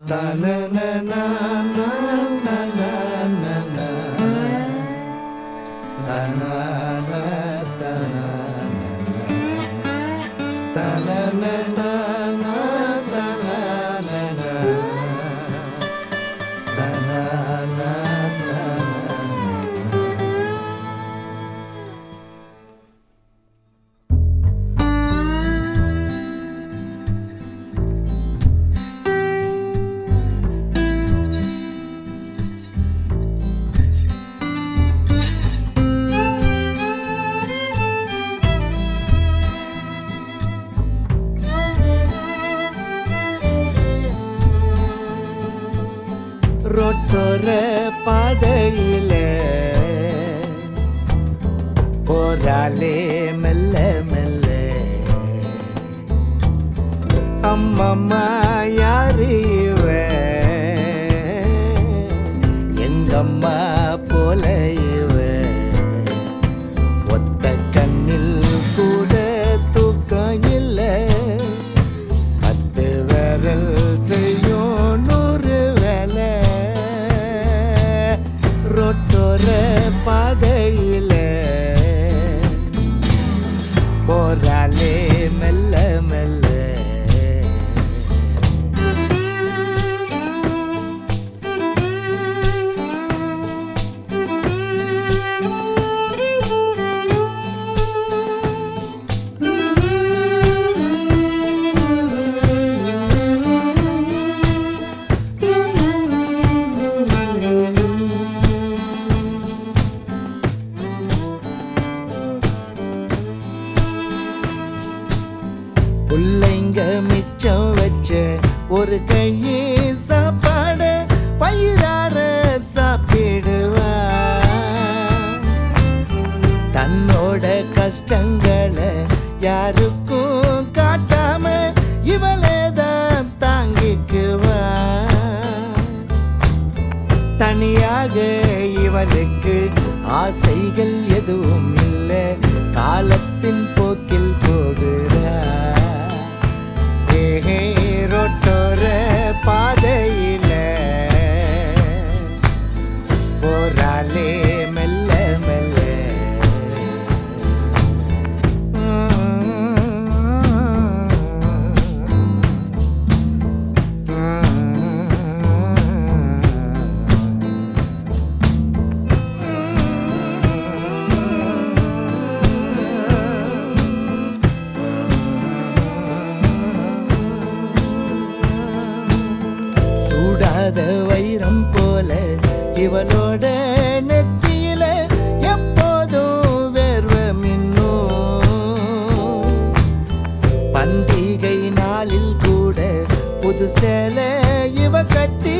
ரோட்டோர பாதையில போராளே மெல்ல மெல்ல அம்மம்மா யாரு இவ எங்கம்மா போல இவ ஒத்த கண்ணில் கூட தூக்கம் இல்லை பத்து விரல் செய்யும் நூறு வேலை ரோட்டோர பாதையில போறாளே மெல்ல மெல்ல புள்ளைங்க மிச்சம் வச்ச ஒரு கையே சாப்பாட பயிரார சாப்பிடுவா தன்னோட கஷ்டங்களை யாருக்கும் காட்டாம இவளே தான் தாங்கிக்குவா தனியாக இவளுக்கு ஆசைகள் எதுவும் இல்லை காலத்தின் போக்கில் போகிறா ஏஹே ரோட்டோர பாதையில போறாளே மெல்ல மெல்ல சூடாத வைரம் போல இவளோட நெத்தியில எப்போதும் வேர்வ மின்னும் பண்டிகை நாளில் கூட புது சேலை இவ கட்டி